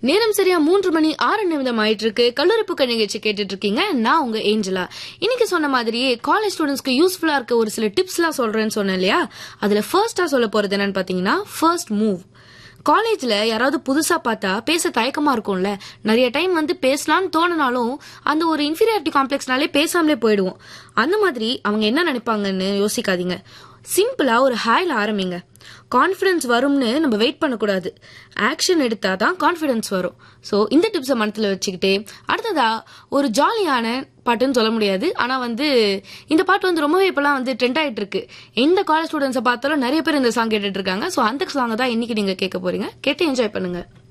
நேரம் சரியா மூன்று மணி ஆறு நிமிடம் ஆயிட்டு இருக்கு கல்லூரி புக்க நிகழ்ச்சி கேட்டுட்டு இருக்கீங்க நான் உங்க ஏஞ்சலா இன்னைக்கு சொன்ன மாதிரியே காலேஜ் ஸ்டூடெண்ட்ஸ்க்கு யூஸ்ஃபுல்லா இருக்க ஒரு சில டிப்ஸ் எல்லாம் சொல்றேன்னு சொன்னேன் இல்லையா அதுல ஃபர்ஸ்டா சொல்ல போறது என்னன்னு பாத்தீங்கன்னா ஃபர்ஸ்ட் மூவ் காலேஜ்ல யாராவது புதுசா பார்த்தா பேச தயக்கமா இருக்கும்ல நிறைய டைம் வந்து பேசலாம்னு தோணுனாலும் அந்த ஒரு இன்ஃபீரியாரிட்டி காம்ப்ளெக்ஸ்னாலே பேசாமலே போயிடுவோம் அந்த மாதிரி அவங்க என்ன நினைப்பாங்கன்னு யோசிக்காதீங்க சிம்பிளா ஒரு ஹாய்ல ஆரம்பிங்க கான்ஃபிடன்ஸ் வரும்னு நம்ம வெயிட் பண்ணக்கூடாது ஆக்ஷன் எடுத்தா தான் கான்ஃபிடன்ஸ் வரும் ஸோ இந்த டிப்ஸை மனத்தில் வச்சுக்கிட்டு அடுத்ததா ஒரு ஜாலியான பாட்டுன்னு சொல்ல முடியாது ஆனால் வந்து இந்த பாட்டு வந்து ரொம்பவே இப்போலாம் வந்து ட்ரெண்ட் ஆகிட்டு இருக்கு எந்த காலேஜ் ஸ்டூடெண்ட்ஸை பார்த்தாலும் நிறைய பேர் இந்த சாங் கேட்டுட்டு இருக்காங்க ஸோ அந்த சாங்கை தான் இன்னைக்கு நீங்கள் கேட்க போறீங்க கேட்டு என்ஜாய் பண்ணுங்க